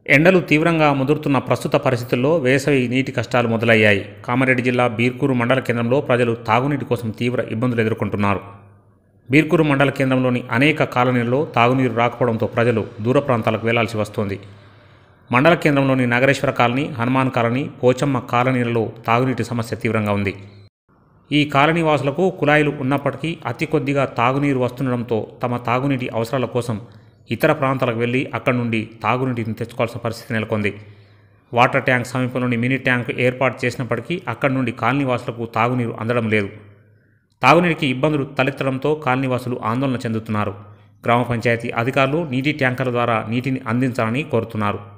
ఎండలు తీవ్రంగా ముదురుతున్న ప్రస్తుత పరిస్థితుల్లో వేసవి నీటి కష్టాలు మొదలయ్యాయి కామారెడ్డి జిల్లా బీర్కూరు మండల కేంద్రంలో ప్రజలు తాగునీటి కోసం తీవ్ర ఇబ్బందులు ఎదుర్కొంటున్నారు బీర్కూరు మండల కేంద్రంలోని అనేక కాలనీల్లో తాగునీరు రాకపోవడంతో ప్రజలు దూర ప్రాంతాలకు వెళ్లాల్సి వస్తోంది మండల కేంద్రంలోని నగరేశ్వర కాలనీ హనుమాన్ కాలనీ పోచమ్మ కాలనీలలో తాగునీటి సమస్య తీవ్రంగా ఉంది ఈ కాలనీ వాసులకు కుళాయిలు ఉన్నప్పటికీ అతి కొద్దిగా తాగునీరు వస్తుండడంతో తమ తాగునీటి అవసరాల కోసం ఇతర ప్రాంతాలకు వెళ్ళి అక్కడి నుండి తాగునీటిని తెచ్చుకోవాల్సిన పరిస్థితి నెలకొంది వాటర్ ట్యాంక్ సమీపంలోని మినీ ట్యాంక్ ఏర్పాటు చేసినప్పటికీ అక్కడి నుండి కాలనీ వాసులకు తాగునీరు అందడం లేదు తాగునీటికి ఇబ్బందులు తలెత్తడంతో కాలనీవాసులు ఆందోళన చెందుతున్నారు గ్రామ పంచాయతీ అధికారులు నీటి ట్యాంకర్ల ద్వారా నీటిని అందించాలని కోరుతున్నారు